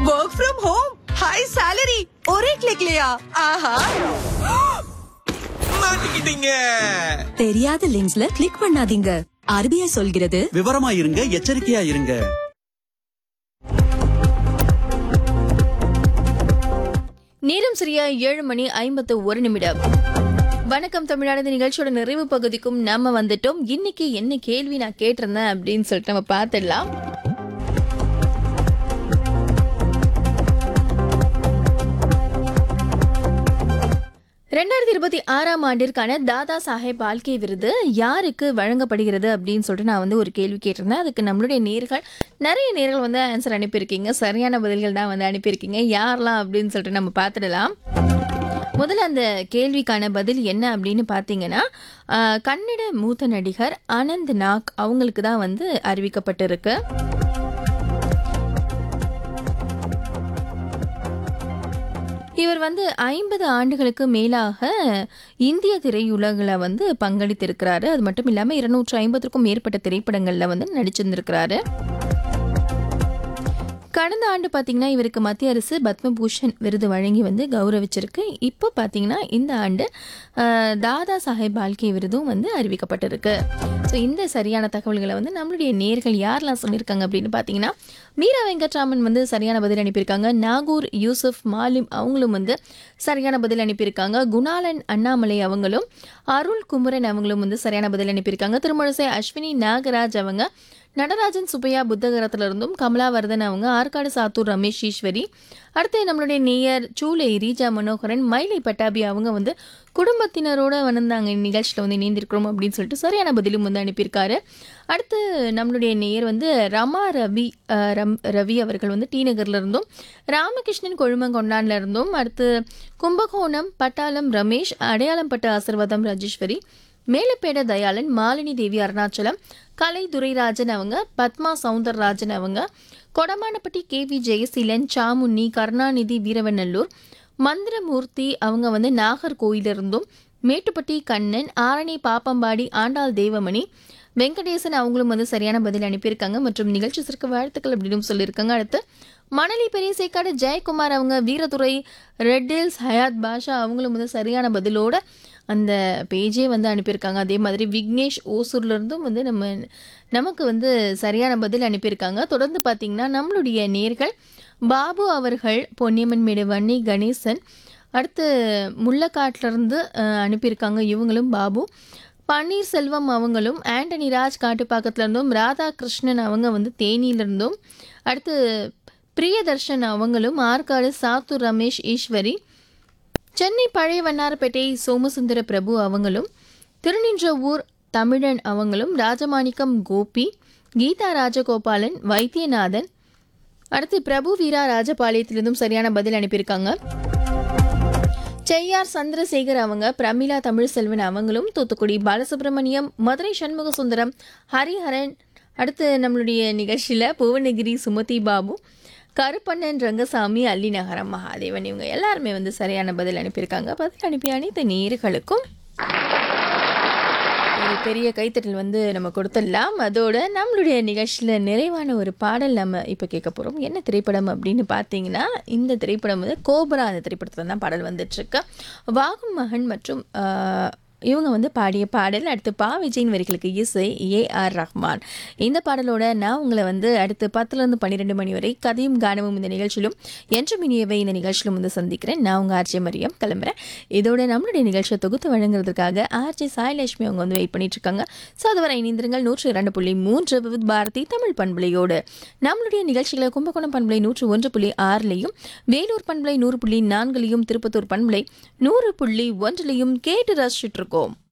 work from home high salary ஒரே கிளிக்லயா ஆஹா மாட்டிக்கிட்டீங்க தெரியாத லிங்க்ஸ்ல கிளிக் பண்ணாதீங்க ஆர்பிஐ சொல்கிறது விவரமா இருங்க எச்சரிக்கையா இருங்க நேரம் சரியா ஏழு மணி ஐம்பத்து ஒரு நிமிடம் வணக்கம் தமிழ்நாடு இந்த நிகழ்ச்சியோட நிறைவு பகுதிக்கும் நம்ம வந்துட்டோம் இன்னைக்கு என்ன கேள்வி நான் கேட்டிருந்தேன் அப்படின்னு சொல்லிட்டு நம்ம பார்த்துடலாம் ரெண்டாயிரத்தி இருபத்தி ஆறாம் ஆண்டிற்கான தாதா சாஹேப் பால்கே விருது யாருக்கு வழங்கப்படுகிறது அப்படின்னு சொல்லிட்டு நான் வந்து ஒரு கேள்வி கேட்டிருந்தேன் அதுக்கு நம்மளுடைய நேர்கள் நிறைய நேர்கள் வந்து ஆன்சர் அனுப்பியிருக்கீங்க சரியான பதில்கள் தான் வந்து அனுப்பியிருக்கீங்க யாரெல்லாம் அப்படின்னு சொல்லிட்டு நம்ம பார்த்துடலாம் முதல்ல அந்த கேள்விக்கான பதில் என்ன அப்படின்னு பார்த்தீங்கன்னா ஆஹ், கன்னட மூத்த நடிகர் அனந்த் நாக் அவங்களுக்கு தான் வந்து அறிவிக்கப்பட்டிருக்கு இவர் வந்து ஐம்பது ஆண்டுகளுக்கு மேலாக இந்திய திரையுலகில் வந்து பங்களித்திருக்கிறாரு அது மட்டும் இல்லாமல் இருநூற்று ஐம்பதுக்கும் மேற்பட்ட திரைப்படங்களில் வந்து நடிச்சிருந்திருக்கிறாரு கடந்த ஆண்டு பார்த்தீங்கன்னா இவருக்கு மத்திய அரசு பத்மபூஷன் விருது வழங்கி வந்து கௌரவிச்சிருக்கு இப்போ பார்த்தீங்கன்னா இந்த ஆண்டு ஆஹ், தாதா சாஹேப் பால்கே விருதும் வந்து அறிவிக்கப்பட்டிருக்கு ஸோ இந்த சரியான தகவல்களை வந்து நம்மளுடைய நேர்கள் யாரெல்லாம் சொல்லியிருக்காங்க அப்படின்னு பார்த்தீங்கன்னா மீரா வெங்கட்ராமன் வந்து சரியான பதில் அனுப்பியிருக்காங்க நாகூர் யூசுப் மாலிம் அவங்களும் வந்து சரியான பதில் அனுப்பியிருக்காங்க குணாலன் அண்ணாமலை அவங்களும் அருள் குமரன் அவங்களும் வந்து சரியான பதில் அனுப்பியிருக்காங்க திருமழிசை அஸ்வினி நாகராஜ் அவங்க நடராஜன் சுப்பையா புத்தகரத்துல இருந்தும் கமலாவர்தன் அவங்க ஆற்காடு சாத்தூர் ரமேஷ் ஈஸ்வரி அடுத்து நம்மளுடைய நேயர் சூலை ரீஜா மனோகரன் மயிலை பட்டாபி அவங்க வந்து குடும்பத்தினரோட வந்தாங்க நிகழ்ச்சியில் வந்து இணைந்திருக்கிறோம் அப்படின்னு சொல்லிட்டு சரியான பதிலும் வந்து அனுப்பியிருக்காரு அடுத்து நம்மளுடைய நேயர் வந்து ரமா ரவி அஹ், ரம் ரவி அவர்கள் வந்து டி நகர்ல இருந்தும் ராமகிருஷ்ணன் கொழுமங்கொண்டான்ல இருந்தும் அடுத்து கும்பகோணம் பட்டாளம் ரமேஷ் அடையாளம்பட்ட ஆசிர்வாதம் ராஜேஸ்வரி மேலப்பேட தயாளன் மாலினி தேவி அருணாச்சலம் கலை துரைராஜன் அவங்க பத்மா சவுந்தரராஜன் அவங்க கொடமானப்பட்டி கே வி ஜெயசீலன் சாமுன்னி கருணாநிதி வீரவநல்லூர் மந்திரமூர்த்தி அவங்க வந்து நாகர்கோயிலிருந்தும் மேட்டுப்பட்டி கண்ணன் ஆரணி பாப்பம்பாடி ஆண்டாள் தேவமணி வெங்கடேசன் அவங்களும் வந்து சரியான பதில் அனுப்பியிருக்காங்க மற்றும் நிகழ்ச்சி சிறக்க வாழ்த்துக்கள் அப்படின்னு சொல்லியிருக்காங்க அடுத்து மணலி பெரியசேக்காடு ஜெயக்குமார் அவங்க வீரதுரை ரெட்டில்ஸ் ஹயாத் பாஷா அவங்களும் வந்து சரியான பதிலோட அந்த பேஜே வந்து அனுப்பியிருக்காங்க அதே மாதிரி விக்னேஷ் ஓசூர்ல இருந்தும் வந்து நம்ம நமக்கு வந்து சரியான பதில் அனுப்பியிருக்காங்க தொடர்ந்து பார்த்தீங்கன்னா நம்மளுடைய நேர்கள் பாபு அவர்கள் பொன்னியம்மன் மேடு வன்னி கணேசன் அடுத்து முள்ளக்காட்டிலிருந்து அஹ், அனுப்பியிருக்காங்க இவங்களும் பாபு பன்னீர்செல்வம் அவங்களும் ஆண்டனி ராஜ் காட்டுப்பாக்கத்துல இருந்தும் ராதாகிருஷ்ணன் அவங்க வந்து தேனியிலிருந்தும் அடுத்து பிரியதர்ஷன் அவங்களும் ஆற்காடு சாத்தூர் ரமேஷ் ஈஸ்வரி சென்னை பழைய வண்ணாரப்பேட்டை சோமசுந்தர பிரபு அவங்களும் திருநின்றவூர் தமிழன் அவங்களும் ராஜமாணிக்கம் கோபி கீதா ராஜகோபாலன் வைத்தியநாதன் அடுத்து பிரபு வீரா ராஜபாளையத்திலிருந்தும் சரியான பதில் அனுப்பியிருக்காங்க செய்யார் சந்திரசேகர் அவங்க பிரமிளா தமிழ்செல்வன் அவங்களும் தூத்துக்குடி பாலசுப்ரமணியம் மதுரை சண்முக சுந்தரம் ஹரிஹரன் அடுத்து நம்மளுடைய நிகழ்ச்சியில் புவனகிரி சுமதி பாபு கருப்பண்ணன் ரங்கசாமி அல்லி நகரம் மகாதேவன் இவங்க எல்லாருமே வந்து சரியான பதில் அனுப்பியிருக்காங்க பதில் அனுப்பிய அனைத்து நேர்களுக்கும் ஒரு பெரிய கைத்தட்டல் வந்து நம்ம கொடுத்துடலாம் அதோட நம்மளுடைய நிகழ்ச்சியில் நிறைவான ஒரு பாடல் நம்ம இப்போ கேட்க போகிறோம் என்ன திரைப்படம் அப்படின்னு பார்த்தீங்கன்னா இந்த திரைப்படம் வந்து கோபரா அந்த திரைப்படத்தில் தான் பாடல் வந்துட்டுருக்கு வாகும் மகன் மற்றும் ஆஹ், இவங்க வந்து பாடிய பாடல் அடுத்து பா விஜயின் வரிகளுக்கு இசை ஏ ஆர் ரஹ்மான் இந்த பாடலோட நான் உங்களை வந்து அடுத்து பத்துலேருந்து பன்னிரெண்டு மணி வரை கதையும் கானமும் இந்த நிகழ்ச்சியிலும் என்று மினியவை இந்த நிகழ்ச்சியிலும் வந்து சந்திக்கிறேன் நான் உங்கள் ஆர்ஜே மரியம் கிளம்புறேன் இதோட நம்மளுடைய நிகழ்ச்சியை தொகுத்து வழங்குறதுக்காக ஆர்ஜே சாய்லட்சுமி அவங்க வந்து வெயிட் பண்ணிட்டு இருக்காங்க ஸோ அதுவரை இணைந்திருங்கள் நூற்று இரண்டு புள்ளி மூன்று விவித் பாரதி தமிழ் பண்பலையோடு நம்மளுடைய நிகழ்ச்சிகளை கும்பகோணம் பண்பலை நூற்று ஒன்று புள்ளி ஆறுலையும் வேலூர் பண்பலை நூறு புள்ளி நான்குலையும் திருப்பத்தூர் பண்பலை நூறு புள்ளி ஒன்றிலையும் கேட்டு ரசிச்சுட்டு இருக்கோம்